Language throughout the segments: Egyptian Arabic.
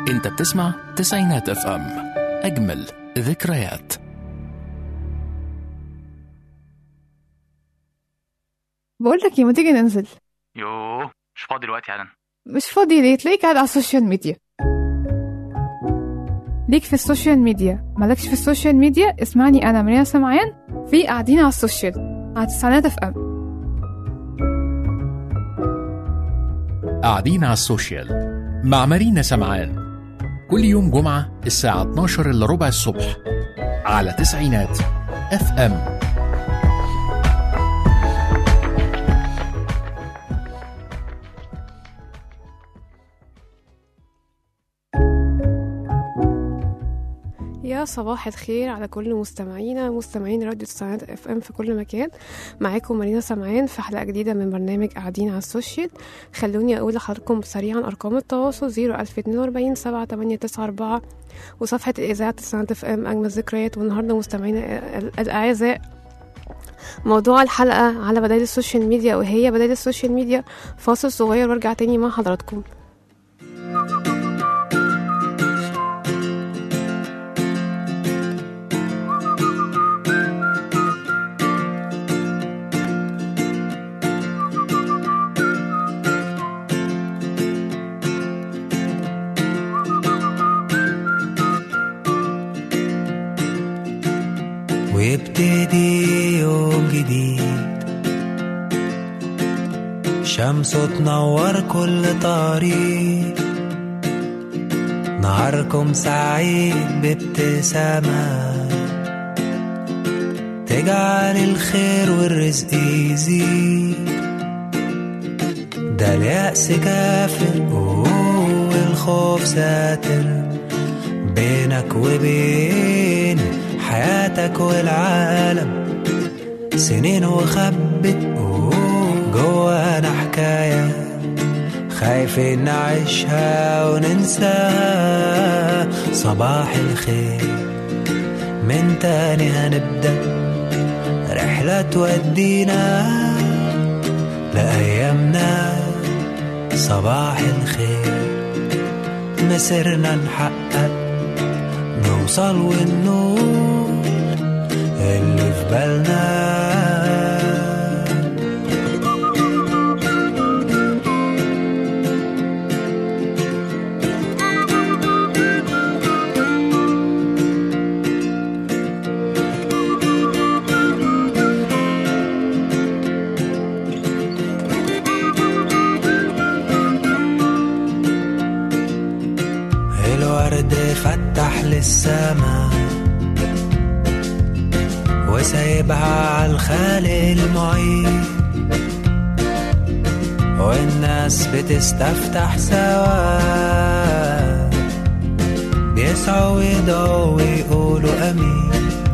انت بتسمع تسعينات اف ام اجمل ذكريات بقول لك ايه ما تيجي ننزل يوه مش فاضي دلوقتي حالا مش فاضي ليه تلاقيك قاعد على السوشيال ميديا ليك في السوشيال ميديا مالكش في السوشيال ميديا اسمعني انا مريم سمعان في قاعدين على السوشيال على تسعينات اف ام قاعدين على السوشيال مع مارينا سمعان كل يوم جمعة الساعة 12 إلا ربع الصبح على تسعينات اف ام يا صباح الخير على كل مستمعينا مستمعين راديو تسعينات اف ام في كل مكان معاكم مارينا سمعان في حلقه جديده من برنامج قاعدين على السوشيال خلوني اقول لحضراتكم سريعا ارقام التواصل 01042 7894 وصفحه الاذاعه تسعينات اف ام اجمل ذكريات والنهارده مستمعينا ال- الاعزاء موضوع الحلقه على بدائل السوشيال ميديا وهي بدائل السوشيال ميديا فاصل صغير وارجع تاني مع حضراتكم ويبتدي يوم جديد شمسه تنور كل طريق نهاركم سعيد بابتسامة تجعل الخير والرزق يزيد ده اليأس كافر والخوف ساتر بينك وبين حياتك والعالم سنين وخبت جوانا حكاية خايفين نعيشها وننساها صباح الخير من تاني هنبدأ رحلة تودينا لأيامنا صباح الخير مسيرنا نحقق نوصل وننول اللي في بالنا الورد فتح للسما وسايبها على الخالق المعين والناس بتستفتح سوا بيسعوا ويدعوا ويقولوا امين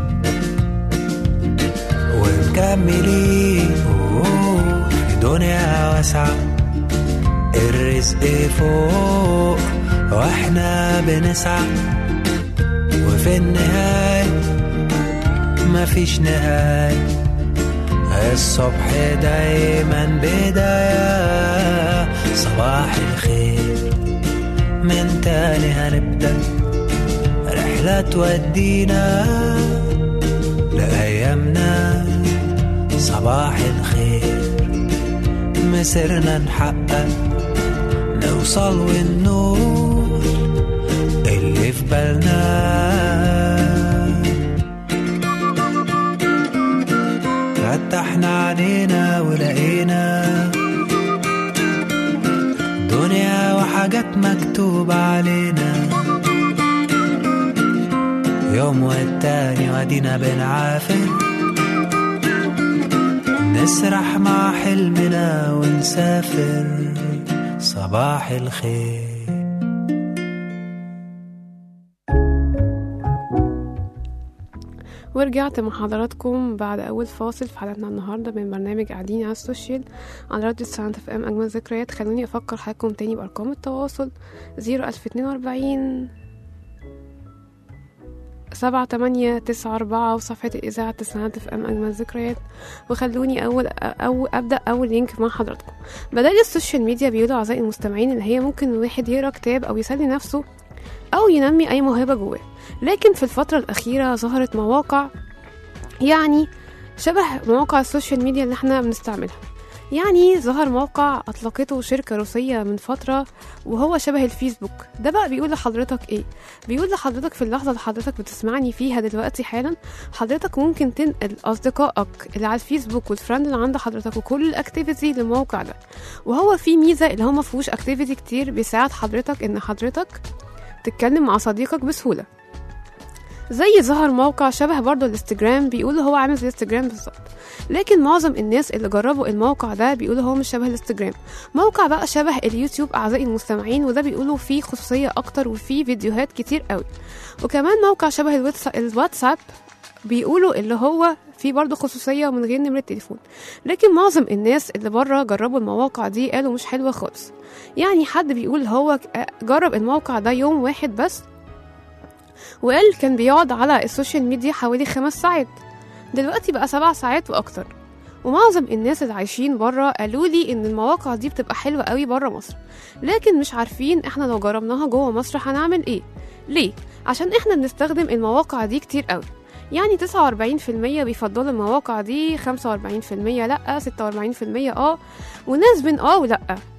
ومكملين أوه، في دنيا واسعه الرزق فوق واحنا بنسعى وفي النهاية مفيش نهاية الصبح دايما بداية صباح الخير من تاني هنبدأ رحلة تودينا لأيامنا صباح الخير مسيرنا نحقق نوصل والنور اللي في بالنا فتحنا علينا ولقينا دنيا وحاجات مكتوبة علينا يوم والتاني ودينا بنعافر نسرح مع حلمنا ونسافر صباح الخير ورجعت مع حضراتكم بعد أول فاصل في حلقتنا النهاردة من برنامج قاعدين على السوشيال على راديو تسعينات اف ام أجمل ذكريات خلوني أفكر حضراتكم تاني بأرقام التواصل زيرو ألف اتنين وأربعين سبعة تمانية تسعة أربعة وصفحة الإذاعة تسعينات اف ام أجمل ذكريات وخلوني أول أو أبدأ أول لينك مع حضراتكم بدائل السوشيال ميديا بيقولوا أعزائي المستمعين اللي هي ممكن الواحد يقرأ كتاب أو يسلي نفسه أو ينمي أي موهبة جواه لكن في الفترة الأخيرة ظهرت مواقع يعني شبه مواقع السوشيال ميديا اللي احنا بنستعملها يعني ظهر موقع أطلقته شركة روسية من فترة وهو شبه الفيسبوك ده بقى بيقول لحضرتك ايه بيقول لحضرتك في اللحظة اللي حضرتك بتسمعني فيها دلوقتي حالا حضرتك ممكن تنقل أصدقائك اللي على الفيسبوك والفريند اللي عند حضرتك وكل الأكتيفيتي للموقع ده وهو في ميزة اللي هو مفهوش أكتيفيتي كتير بيساعد حضرتك إن حضرتك تتكلم مع صديقك بسهولة زي ظهر موقع شبه برضه الانستجرام بيقولوا هو عامل زي الانستجرام بالظبط لكن معظم الناس اللي جربوا الموقع ده بيقولوا هو مش شبه الانستجرام موقع بقى شبه اليوتيوب اعزائي المستمعين وده بيقولوا فيه خصوصيه اكتر وفيه فيديوهات كتير قوي وكمان موقع شبه الواتس- الواتساب بيقولوا اللي هو فيه برضه خصوصية من غير نمرة تليفون لكن معظم الناس اللي بره جربوا المواقع دي قالوا مش حلوة خالص يعني حد بيقول هو جرب الموقع ده يوم واحد بس وقال كان بيقعد على السوشيال ميديا حوالي خمس ساعات دلوقتي بقى سبع ساعات واكتر ومعظم الناس اللي عايشين بره قالوا لي ان المواقع دي بتبقى حلوه قوي بره مصر لكن مش عارفين احنا لو جربناها جوه مصر هنعمل ايه ليه عشان احنا بنستخدم المواقع دي كتير قوي يعني 49% بيفضلوا المواقع دي 45% لا 46% اه وناس بين اه ولا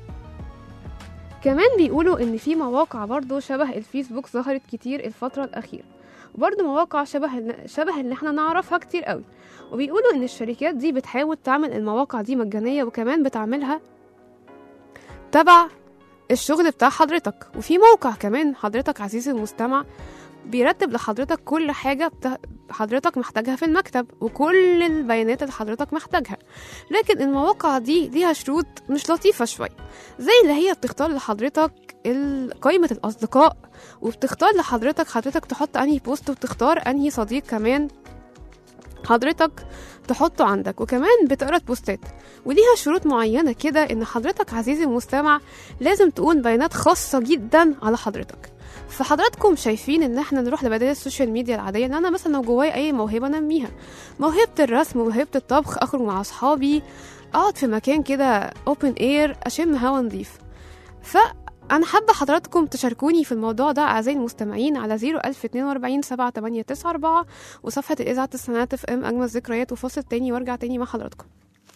كمان بيقولوا ان في مواقع برضو شبه الفيسبوك ظهرت كتير الفترة الأخيرة وبرضه مواقع شبه شبه اللي احنا نعرفها كتير قوي وبيقولوا ان الشركات دي بتحاول تعمل المواقع دي مجانية وكمان بتعملها تبع الشغل بتاع حضرتك وفي موقع كمان حضرتك عزيزي المستمع بيرتب لحضرتك كل حاجة بتا... حضرتك محتاجها في المكتب وكل البيانات اللي حضرتك محتاجها لكن المواقع دي ليها شروط مش لطيفة شوية زي اللي هي بتختار لحضرتك ال- قائمة الأصدقاء وبتختار لحضرتك حضرتك تحط أنهي بوست وبتختار أنهي صديق كمان حضرتك تحطه عندك وكمان بتقرا بوستات وليها شروط معينة كده إن حضرتك عزيزي المستمع لازم تقول بيانات خاصة جدا على حضرتك فحضراتكم شايفين ان احنا نروح لبدائل السوشيال ميديا العاديه ان انا مثلا لو جوايا اي موهبه انميها موهبه الرسم موهبه الطبخ اخرج مع اصحابي اقعد في مكان كده اوبن اير اشم هوا نضيف فانا حابه حضراتكم تشاركوني في الموضوع ده اعزائي المستمعين على 01042 7894 وصفحه الاذاعه السنوات اف ام اجمل ذكريات وفاصل تاني وارجع تاني مع حضراتكم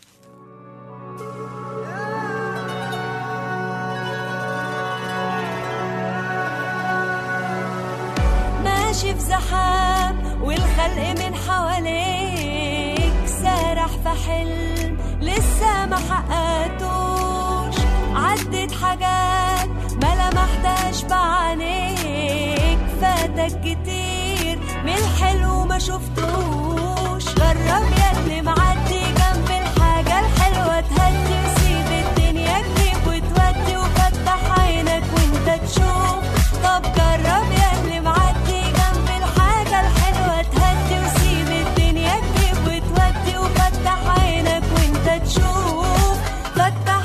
ماشي في زحام والخلق من حواليك سارح في حلم لسه ما حققتوش عدت حاجات ما لمحتهاش بعينيك فاتك كتير من الحلو ما شفتوش جرب ياللي معدي جنب الحاجة الحلوة تهدي وسيب الدنيا تجيب وتودي وفتح عينك وانت تشوف طب جرب ياللي معدي جنب الحاجة الحلوة تهدي وسيب الدنيا تجيب وتودي وفتح عينك وانت تشوف فتح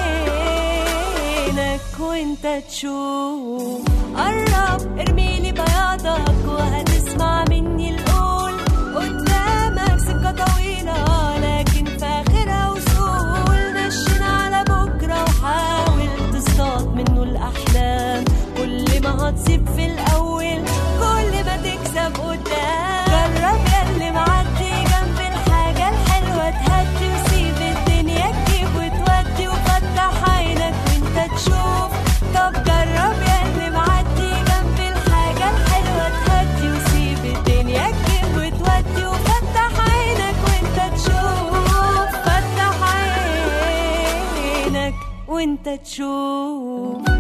عينك وانت تشوف قرب ارميلي بياضك وهتسمع مني القول قدامك سكة طويلة لكن في آخرها وصول نشن على بكرة وحاول تصطاد منه الأحلام كل ما هتصيب في الأول كل ما تكسب قدام جرب ياللي معدي جنب الحاجة الحلوة تهدي وسيب الدنيا تجيب وتودي وفتح عينك وانت تشوف طب جرب ياللي معدي جنب الحاجة الحلوة تهدي وسيب الدنيا تجيب وتودي وفتح عينك وانت تشوف فتح عينك وانت تشوف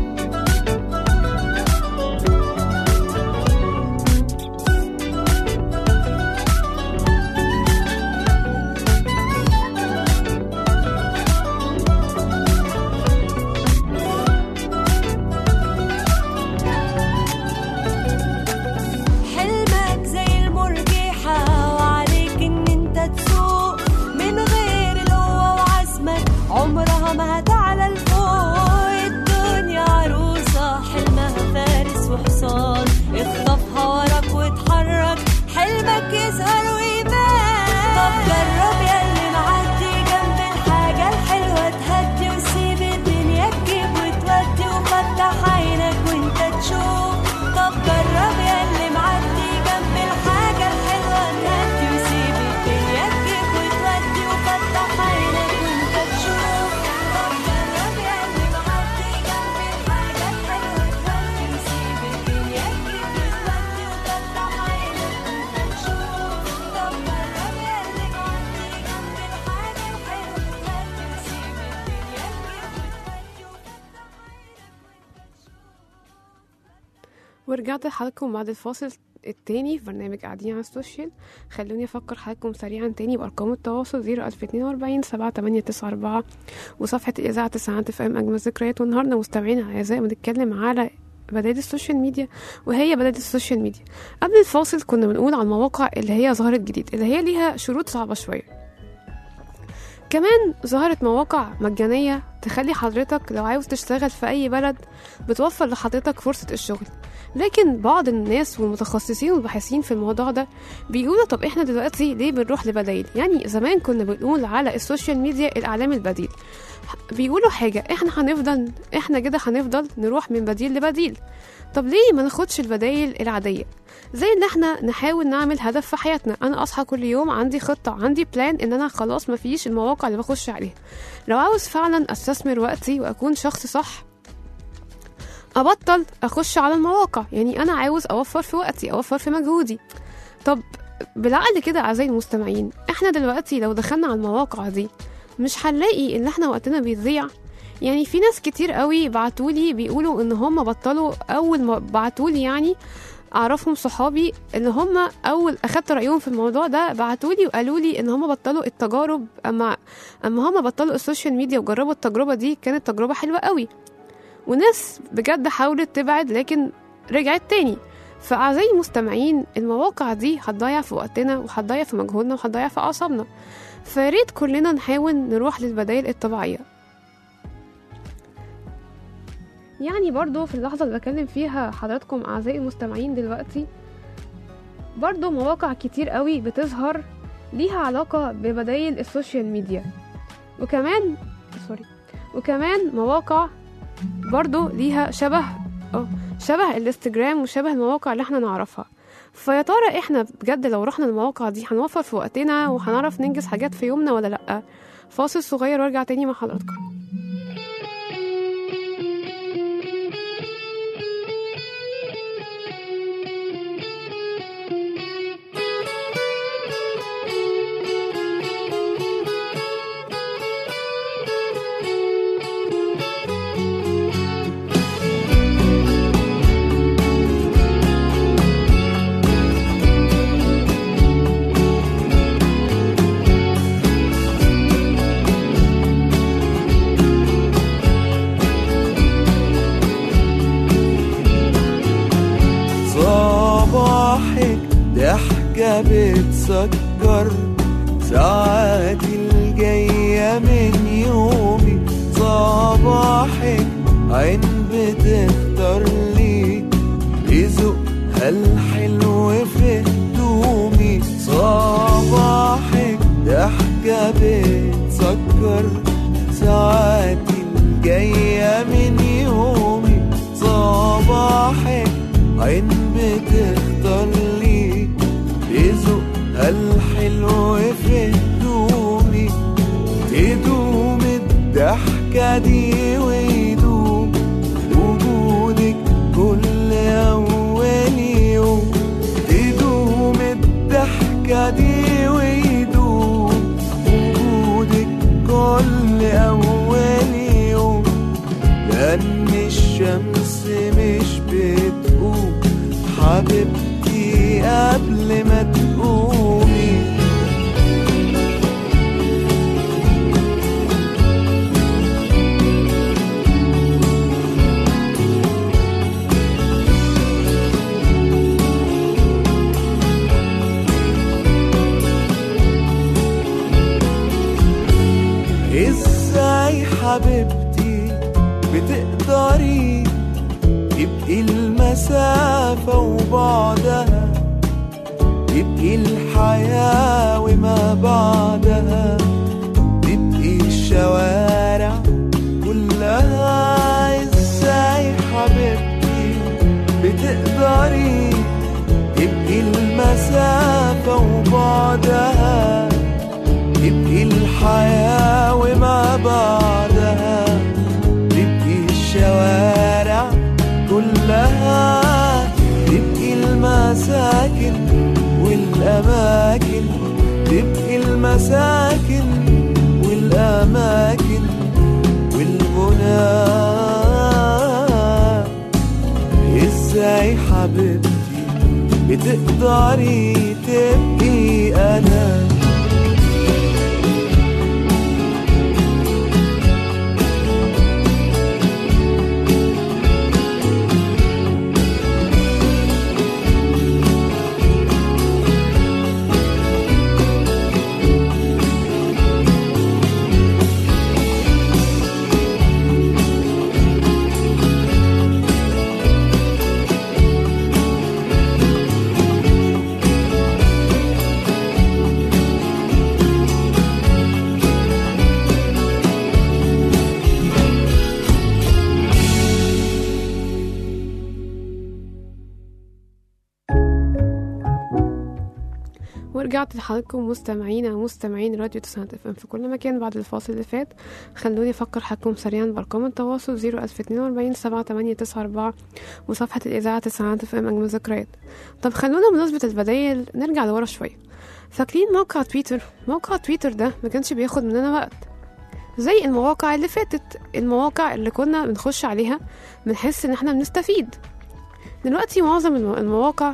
حلمك زي المرجحة وعليك ان انت تسوق من غير القوة وعزمك عمرها ما هتعلى لفوق الدنيا عروض ورجعت لحضراتكم بعد الفاصل التاني في برنامج قاعدين على السوشيال خلوني افكر حضراتكم سريعا تاني بارقام التواصل 01042 7894 وصفحه الاذاعه تسعات اف ام اجمل ذكريات والنهارده مستمعين اعزائي بنتكلم على بدائل السوشيال ميديا وهي بدائل السوشيال ميديا قبل الفاصل كنا بنقول على المواقع اللي هي ظهرت جديد اللي هي ليها شروط صعبه شويه كمان ظهرت مواقع مجانية تخلي حضرتك لو عاوز تشتغل في أي بلد بتوفر لحضرتك فرصة الشغل لكن بعض الناس والمتخصصين والباحثين في الموضوع ده بيقولوا طب احنا دلوقتي ليه بنروح لبدايل يعني زمان كنا بنقول على السوشيال ميديا الإعلام البديل بيقولوا حاجة احنا هنفضل احنا كده هنفضل نروح من بديل لبديل طب ليه ما ناخدش البدايل العادية زي ان احنا نحاول نعمل هدف في حياتنا انا اصحى كل يوم عندي خطة عندي بلان ان انا خلاص مفيش المواقع اللي بخش عليها لو عاوز فعلا استثمر وقتي واكون شخص صح ابطل اخش على المواقع يعني انا عاوز اوفر في وقتي اوفر في مجهودي طب بالعقل كده اعزائي المستمعين احنا دلوقتي لو دخلنا على المواقع دي مش هنلاقي ان احنا وقتنا بيضيع يعني في ناس كتير قوي بعتولي بيقولوا ان هم بطلوا اول ما بعتولي يعني اعرفهم صحابي ان هم اول اخدت رايهم في الموضوع ده بعتولي وقالوا لي ان هم بطلوا التجارب اما اما هم بطلوا السوشيال ميديا وجربوا التجربه دي كانت تجربه حلوه قوي وناس بجد حاولت تبعد لكن رجعت تاني فأعزائي المستمعين المواقع دي هتضيع في وقتنا وهتضيع في مجهودنا وهتضيع في أعصابنا فياريت كلنا نحاول نروح للبدائل الطبيعية يعني برضو في اللحظة اللي بكلم فيها حضراتكم أعزائي المستمعين دلوقتي برضو مواقع كتير قوي بتظهر ليها علاقة ببدايل السوشيال ميديا وكمان سوري وكمان مواقع برضو ليها شبه اه شبه الانستجرام وشبه المواقع اللي احنا نعرفها فيا ترى احنا بجد لو رحنا المواقع دي هنوفر في وقتنا وهنعرف ننجز حاجات في يومنا ولا لأ فاصل صغير وارجع تاني مع حضراتكم صباحك ضحكة بتسكر ساعاتي الجاية من يومي صباحك عين بتختار لي رزقها الحلو في هدومي صباحك ضحكة بتسكر ساعاتي الجاية من يومي صباحك عين بتختار لي رزقها الحلو في هدومي تدوم الضحكة دي ويدوم وجودك كل أول يوم تدوم الضحكة دي ويدوم وجودك كل أول يوم لأن الشمس مش بتقوم حبيبتي قبل ما تقومي ازاي حبيبتي بتقدري تبقي المسافة وبعدها تبقي الحياة وما بعدها تبقي الشوارع كلها ازاي حبيبتي بتقدري تبقي المسافة وبعدها تبقي الحياة وما بعدها تبقي الشوارع كلها تبقي المساكن والأماكن تبقي المساكن والأماكن والغنى ازاي حبيبتي بتقدري تبقي انا ورجعت لحضراتكم مستمعينا ومستمعين راديو تسعة اف ام في كل مكان بعد الفاصل اللي فات خلوني افكر حضراتكم سريعا بارقام التواصل 01042 7894 وصفحة الاذاعة تسعة اف ام اجمل ذكريات طب خلونا بمناسبة البدايل نرجع لورا شوية فاكرين موقع تويتر موقع تويتر ده ما كانش بياخد مننا وقت زي المواقع اللي فاتت المواقع اللي كنا بنخش عليها بنحس ان احنا بنستفيد دلوقتي معظم المو- المواقع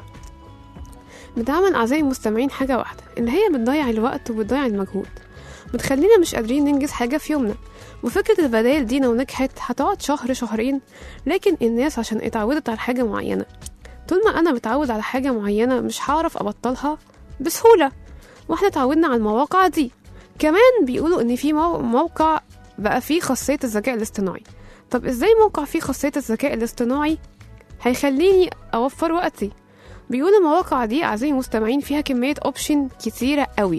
بتعمل أعزائي المستمعين حاجة واحدة إن هي بتضيع الوقت وبتضيع المجهود بتخلينا مش قادرين ننجز حاجة في يومنا وفكرة البدايل دي لو نجحت هتقعد شهر شهرين لكن الناس عشان اتعودت على حاجة معينة طول ما أنا متعود على حاجة معينة مش هعرف أبطلها بسهولة واحنا اتعودنا على المواقع دي كمان بيقولوا إن في مو- موقع بقى فيه خاصية الذكاء الاصطناعي طب ازاي موقع فيه خاصية الذكاء الاصطناعي هيخليني أوفر وقتي بيقولوا المواقع دي أعزائي المستمعين فيها كمية أوبشن كتيرة قوي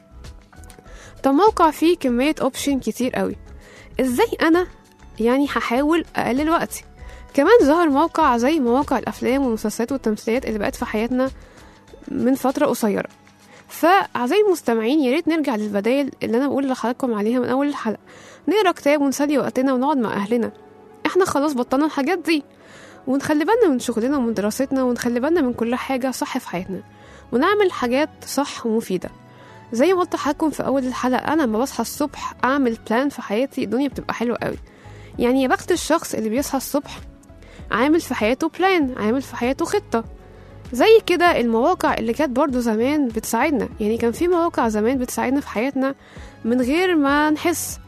طب موقع فيه كمية أوبشن كتير قوي إزاي أنا يعني هحاول أقلل وقتي كمان ظهر موقع زي مواقع الأفلام والمسلسلات والتمثيليات اللي بقت في حياتنا من فترة قصيرة فأعزائي المستمعين يا ريت نرجع للبدايل اللي أنا بقول لحضراتكم عليها من أول الحلقة نقرا كتاب ونسلي وقتنا ونقعد مع أهلنا احنا خلاص بطلنا الحاجات دي ونخلي بالنا من شغلنا ومن دراستنا ونخلي بالنا من كل حاجة صح في حياتنا ونعمل حاجات صح ومفيدة زي ما قلت لحضراتكم في أول الحلقة أنا لما بصحى الصبح أعمل بلان في حياتي الدنيا بتبقى حلوة قوي يعني يا بخت الشخص اللي بيصحى الصبح عامل في حياته بلان عامل في حياته خطة زي كده المواقع اللي كانت برضو زمان بتساعدنا يعني كان في مواقع زمان بتساعدنا في حياتنا من غير ما نحس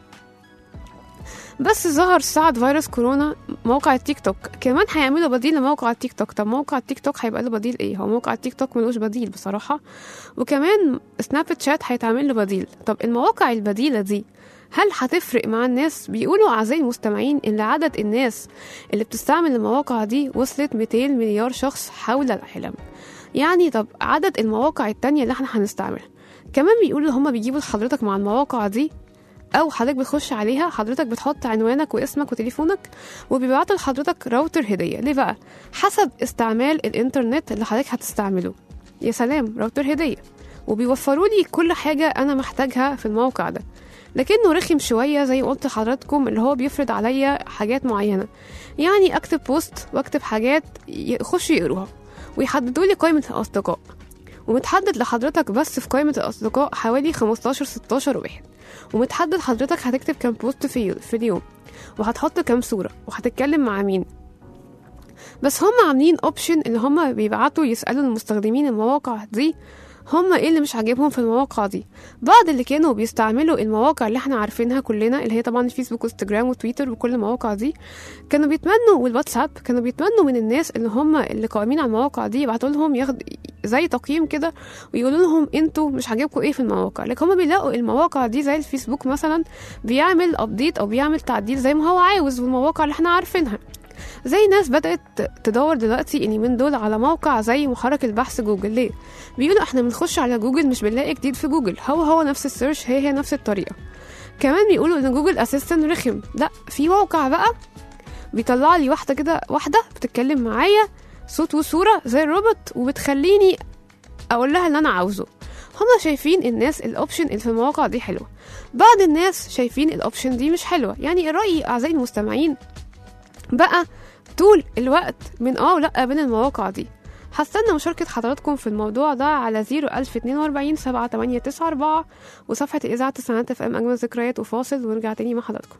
بس ظهر ساعة فيروس كورونا موقع التيك توك كمان هيعملوا بديل لموقع التيك توك طب موقع التيك توك هيبقى له بديل ايه هو موقع التيك توك ملوش بديل بصراحة وكمان سناب شات هيتعمل له بديل طب المواقع البديلة دي هل هتفرق مع الناس بيقولوا أعزائي المستمعين إن عدد الناس اللي بتستعمل المواقع دي وصلت 200 مليار شخص حول العالم يعني طب عدد المواقع التانية اللي احنا هنستعملها كمان بيقولوا هما بيجيبوا لحضرتك مع المواقع دي او حضرتك بتخش عليها حضرتك بتحط عنوانك واسمك وتليفونك وبيبعتوا لحضرتك راوتر هديه ليه بقى حسب استعمال الانترنت اللي حضرتك هتستعمله يا سلام راوتر هديه وبيوفروا لي كل حاجه انا محتاجها في الموقع ده لكنه رخم شويه زي ما قلت لحضراتكم اللي هو بيفرض عليا حاجات معينه يعني اكتب بوست واكتب حاجات يخشوا يقروها ويحددوا لي قائمه الاصدقاء ومتحدد لحضرتك بس في قائمه الاصدقاء حوالي 15 16 واحد ومتحدد حضرتك هتكتب كام بوست في في اليوم وهتحط كام صورة وهتتكلم مع مين بس هم عاملين اوبشن ان هم بيبعتوا يسألوا المستخدمين المواقع دي هم ايه اللي مش عاجبهم في المواقع دي بعض اللي كانوا بيستعملوا المواقع اللي احنا عارفينها كلنا اللي هي طبعا الفيسبوك وانستجرام وتويتر وكل المواقع دي كانوا بيتمنوا والواتساب كانوا بيتمنوا من الناس اللي هم اللي قائمين على المواقع دي يبعتوا لهم ياخد زي تقييم كده ويقولوا لهم انتوا مش عاجبكم ايه في المواقع لكن هم بيلاقوا المواقع دي زي الفيسبوك مثلا بيعمل ابديت او بيعمل تعديل زي ما هو عاوز والمواقع اللي احنا عارفينها زي ناس بدأت تدور دلوقتي اليومين دول على موقع زي محرك البحث جوجل ليه بيقولوا احنا بنخش على جوجل مش بنلاقي جديد في جوجل هو هو نفس السيرش هي هي نفس الطريقة كمان بيقولوا ان جوجل اسيستنت رخم لا في موقع بقى بيطلع لي واحدة كده واحدة بتتكلم معايا صوت وصورة زي الروبوت وبتخليني اقول لها اللي انا عاوزه هما شايفين الناس الاوبشن اللي في المواقع دي حلوه بعض الناس شايفين الاوبشن دي مش حلوه يعني الراي اعزائي المستمعين بقى طول الوقت من اه ولا بين المواقع دي هستنى مشاركة حضراتكم في الموضوع ده على 01042 7894 وصفحة إذاعة السنوات اف ام أجمل ذكريات وفاصل ونرجع تاني مع حضراتكم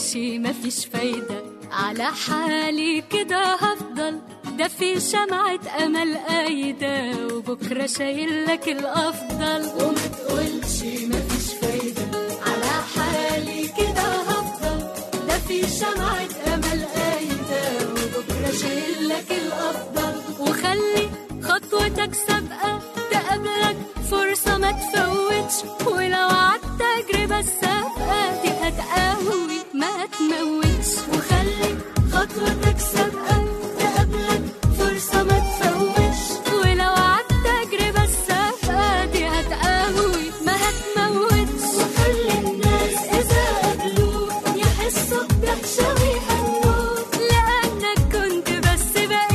تقولش مفيش فايدة على حالي كده هفضل ده في شمعة أمل قايدة وبكرة شايل لك الأفضل وما تقولش مفيش فايدة على حالي كده هفضل ده في شمعة أمل قايدة وبكرة شايل لك الأفضل وخلي خطوتك سابقة تقابلك فرصة ما تفوتش ولو عدت تجربة السابقة دي هتقوي ما تموتش وخلي خطوتك سابقة تقابلك فرصة ما تفوتش ولو عدت تجربة السابقة دي هتقوي ما هتموتش وخلي الناس إذا قابلوك يحسوا بدهشة ويهنوك لأنك كنت بس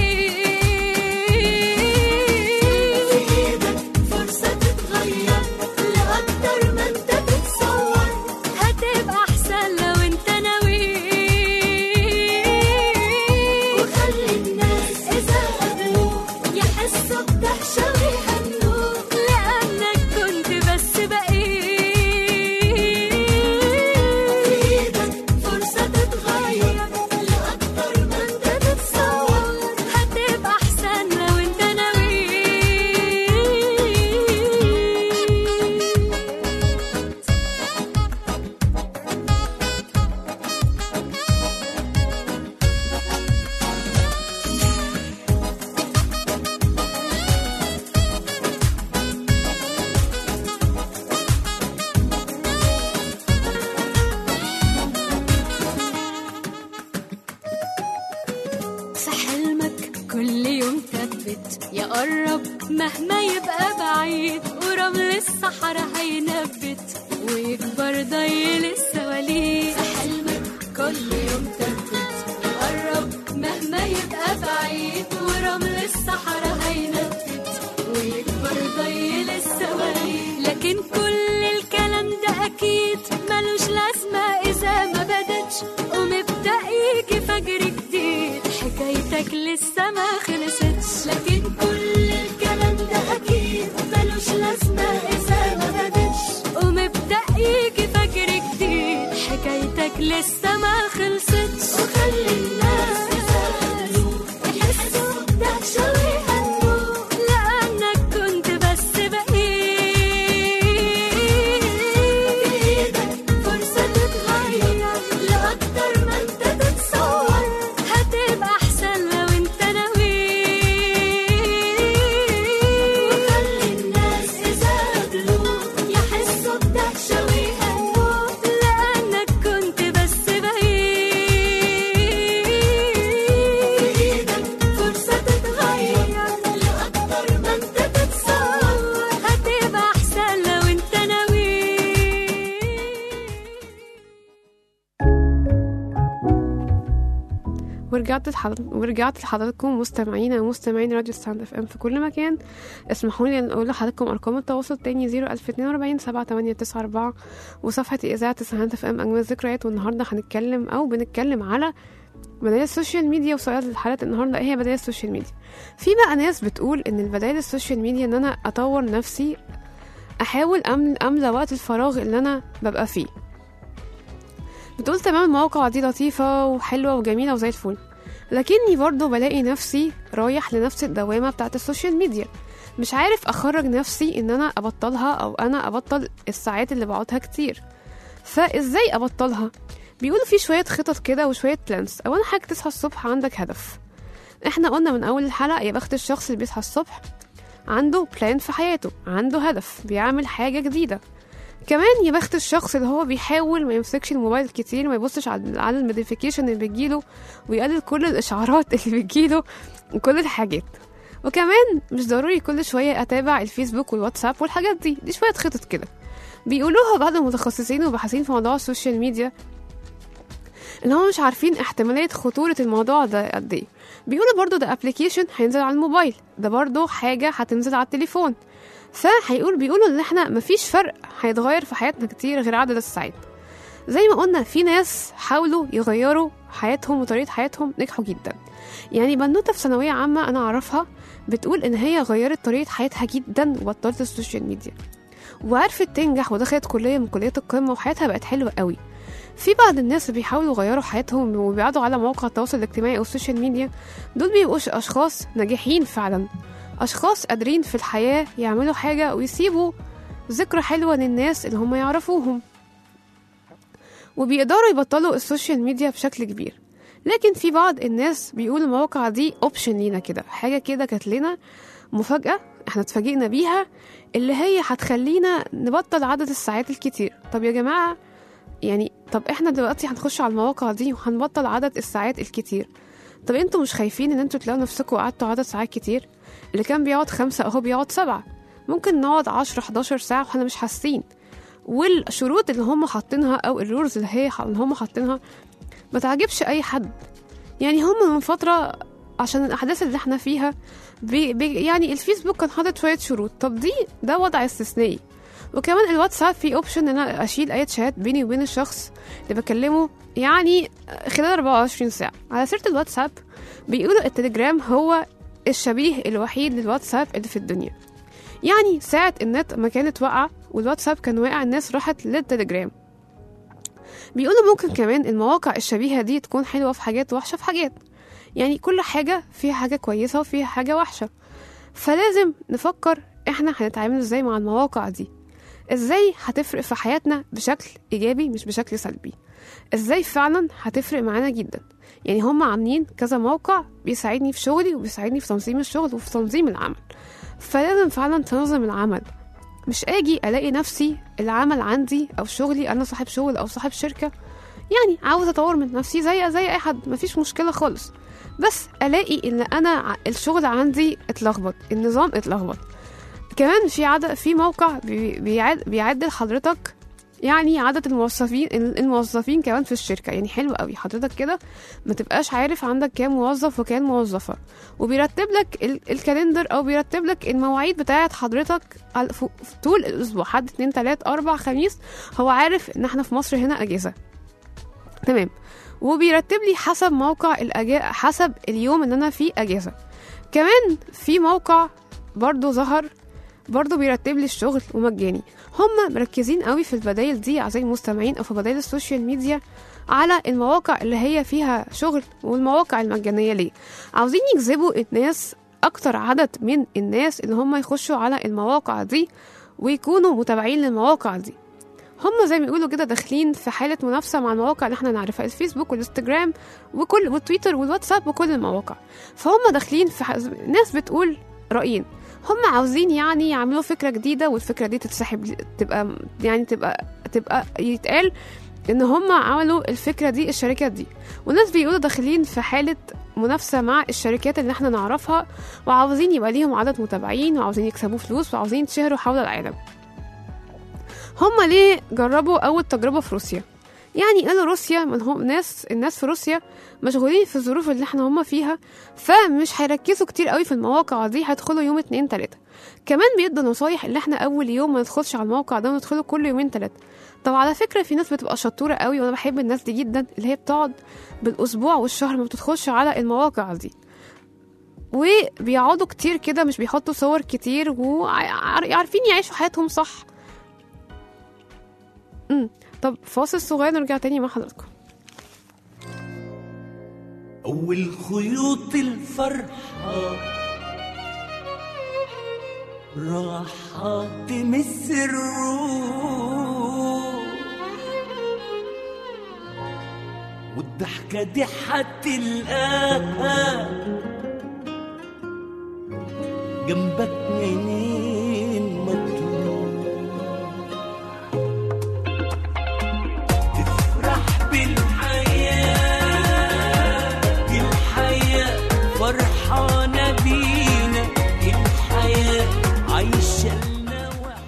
بقيت في إيدك فرصة تتغير لأكتر ما أنت تتصور هتبقى أحسن لو أنت ناوي وخلي الناس إذا قابلوك يحسوا بدهشة ويهنوك لأنك كنت بس بقيت في إيدك فرصة تتغير لأكتر ما أنت تتصور هتبقى أحسن لو أنت ناوي في حلمك كل يوم ثبت يقرب مهما يبقى بعيد ورمل الصحراء هينبت ويكبر ضيل السواليف في حلمك كل يوم ثبت يقرب مهما يبقى بعيد ورمل الصحراء هينبت ويكبر ضيل السواليف لكن كل الكلام ده اكيد ملوش لازمه اذا ما بدتش ومبدا يجي فجر جديد حكايتك لسه ما خلصتش لكن كل الكلام ده اكيد ملوش لازمه اذا ما بدتش ومبدا يجي فجر جديد حكايتك لسه ما خلصتش وخلي الناس يسألوك يحسوا بدهشة ويهنوك لأنك كنت بس بقيت بإيدك فرصة تتغير لأكتر ما أنت تتصور هتبقى أحسن لو أنت ناوي وخلي الناس إذا قابلوك يحسوا بدهشة ويهنوك لأنك كنت بس بقيت بإيدك فرصة تتغير لأكتر ما أنت تتصور هتبقى أحسن لو أنت ناوي ورجعت لحضر... ورجعت لحضراتكم مستمعينا ومستمعين راديو ستاند اف ام في كل مكان اسمحوا لي ان اقول لحضراتكم ارقام التواصل تاني 01042 7894 وصفحه اذاعه تسعينات اف ام اجمل ذكريات والنهارده هنتكلم او بنتكلم على بدايل السوشيال ميديا وسؤال الحلقه النهارده ايه هي بدايل السوشيال ميديا في بقى ناس بتقول ان البدايل السوشيال ميديا ان انا اطور نفسي احاول املى املى وقت الفراغ اللي انا ببقى فيه بتقول تمام المواقع دي لطيفة وحلوة وجميلة وزي الفل لكني برضه بلاقي نفسي رايح لنفس الدوامة بتاعت السوشيال ميديا مش عارف أخرج نفسي إن أنا أبطلها أو أنا أبطل الساعات اللي بقعدها كتير فإزاي أبطلها؟ بيقولوا في شوية خطط كده وشوية بلانس أولا حاجة تصحى الصبح عندك هدف احنا قلنا من أول الحلقة يا بخت الشخص اللي بيصحى الصبح عنده بلان في حياته عنده هدف بيعمل حاجة جديدة كمان يا بخت الشخص اللي هو بيحاول ما يمسكش الموبايل كتير ما يبصش على على النوتيفيكيشن اللي بتجيله ويقلل كل الاشعارات اللي بتجيله وكل الحاجات وكمان مش ضروري كل شويه اتابع الفيسبوك والواتساب والحاجات دي دي شويه خطط كده بيقولوها بعض المتخصصين وباحثين في موضوع السوشيال ميديا اللي هم مش عارفين احتمالية خطورة الموضوع ده قد ايه بيقولوا برضو ده ابلكيشن هينزل على الموبايل ده برضو حاجة هتنزل على التليفون فهيقول بيقولوا ان احنا مفيش فرق هيتغير في حياتنا كتير غير عدد الساعات زي ما قلنا في ناس حاولوا يغيروا حياتهم وطريقة حياتهم نجحوا جدا يعني بنوتة في ثانوية عامة أنا أعرفها بتقول إن هي غيرت طريقة حياتها جدا وبطلت السوشيال ميديا وعرفت تنجح ودخلت كلية من كليات القمة وحياتها بقت حلوة قوي في بعض الناس اللي بيحاولوا يغيروا حياتهم وبيقعدوا على مواقع التواصل الاجتماعي او السوشيال ميديا دول بيبقوش اشخاص ناجحين فعلا اشخاص قادرين في الحياه يعملوا حاجه ويسيبوا ذكرى حلوه للناس اللي هم يعرفوهم وبيقدروا يبطلوا السوشيال ميديا بشكل كبير لكن في بعض الناس بيقولوا المواقع دي اوبشن لينا كده حاجه كده كانت لنا مفاجاه احنا اتفاجئنا بيها اللي هي هتخلينا نبطل عدد الساعات الكتير طب يا جماعه يعني طب احنا دلوقتي هنخش على المواقع دي وهنبطل عدد الساعات الكتير طب انتوا مش خايفين ان انتوا تلاقوا نفسكم قعدتوا عدد ساعات كتير اللي كان بيقعد خمسة اهو بيقعد سبعة ممكن نقعد عشرة 11 ساعة واحنا مش حاسين والشروط اللي هم حاطينها او الرولز اللي هي اللي هم حاطينها ما تعجبش اي حد يعني هم من فترة عشان الاحداث اللي احنا فيها بي بي يعني الفيسبوك كان حاطط شوية شروط طب دي ده وضع استثنائي وكمان الواتساب فيه اوبشن ان انا اشيل اي شات بيني وبين الشخص اللي بكلمه يعني خلال 24 ساعة على سيرة الواتساب بيقولوا التليجرام هو الشبيه الوحيد للواتساب اللي في الدنيا يعني ساعة النت ما كانت واقعة والواتساب كان واقع الناس راحت للتليجرام بيقولوا ممكن كمان المواقع الشبيهة دي تكون حلوة في حاجات وحشة في حاجات يعني كل حاجة فيها حاجة كويسة وفيها حاجة وحشة فلازم نفكر احنا هنتعامل ازاي مع المواقع دي ازاي هتفرق في حياتنا بشكل ايجابي مش بشكل سلبي ازاي فعلا هتفرق معانا جدا يعني هم عاملين كذا موقع بيساعدني في شغلي وبيساعدني في تنظيم الشغل وفي تنظيم العمل فلازم فعلا تنظم العمل مش اجي الاقي نفسي العمل عندي او شغلي انا صاحب شغل او صاحب شركه يعني عاوز اطور من نفسي زي زي اي حد مفيش مشكله خالص بس الاقي ان انا ع- الشغل عندي اتلخبط النظام اتلخبط كمان في عدد في موقع بي- بيعد بيعدل حضرتك يعني عدد الموظفين الموظفين كمان في الشركة يعني حلو قوي حضرتك كده ما تبقاش عارف عندك كام موظف وكام موظفة وبيرتب لك ال- الكالندر او بيرتب لك المواعيد بتاعت حضرتك على- ف- ف- طول الاسبوع حد اتنين تلات اربع خميس هو عارف ان احنا في مصر هنا اجازة تمام وبيرتب لي حسب موقع الأجا... حسب اليوم اللي انا فيه اجازة كمان في موقع برضو ظهر برضه بيرتب لي الشغل ومجاني هم مركزين قوي في البدايل دي اعزائي المستمعين او في بدايل السوشيال ميديا على المواقع اللي هي فيها شغل والمواقع المجانية ليه عاوزين يجذبوا الناس اكتر عدد من الناس اللي هم يخشوا على المواقع دي ويكونوا متابعين للمواقع دي هم زي ما يقولوا كده داخلين في حالة منافسة مع المواقع اللي احنا نعرفها الفيسبوك والانستجرام وكل والتويتر والواتساب وكل المواقع فهم داخلين في ح... ناس بتقول رأيين هم عاوزين يعني يعملوا فكرة جديدة والفكرة دي تتسحب تبقى يعني تبقى تبقى يتقال ان هم عملوا الفكرة دي الشركات دي والناس بيقولوا داخلين في حالة منافسة مع الشركات اللي احنا نعرفها وعاوزين يبقى ليهم عدد متابعين وعاوزين يكسبوا فلوس وعاوزين يتشهروا حول العالم هم ليه جربوا أول تجربة في روسيا يعني قالوا روسيا من هم ناس الناس في روسيا مشغولين في الظروف اللي احنا هم فيها فمش هيركزوا كتير قوي في المواقع دي هيدخلوا يوم اتنين تلاتة كمان بيدوا نصايح اللي احنا اول يوم ما ندخلش على الموقع ده وندخله كل يومين تلاتة طب على فكرة في ناس بتبقى شطورة قوي وانا بحب الناس دي جدا اللي هي بتقعد بالاسبوع والشهر ما بتدخلش على المواقع دي وبيقعدوا كتير كده مش بيحطوا صور كتير وعارفين يعيشوا حياتهم صح امم طب فاصل صغير نرجع تاني مع حضراتكم أول خيوط الفرحة راحة تمس الروح والضحكة دي هتلقاها جنبك منين ما تروح تفرح بالحياة الحياة فرحانة بينا الحياة عايشة لنا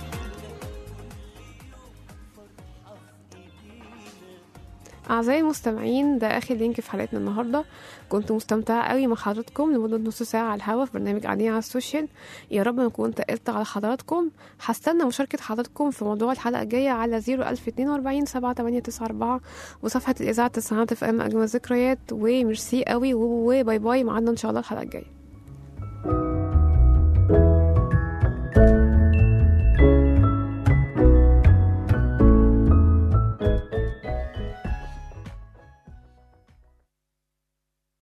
أعزائي المستمعين ده آخر لينك في حلقتنا النهاردة كنت مستمتعة قوي مع حضراتكم لمدة نص ساعة على الهوا في برنامج قاعدين على السوشيال يا رب ما أكون تقلت على حضراتكم هستنى مشاركة حضراتكم في موضوع الحلقة الجاية على 01042 7894 وصفحة الإذاعة تسعات اف ام أجمل ذكريات وميرسي قوي وباي باي معانا إن شاء الله الحلقة الجاية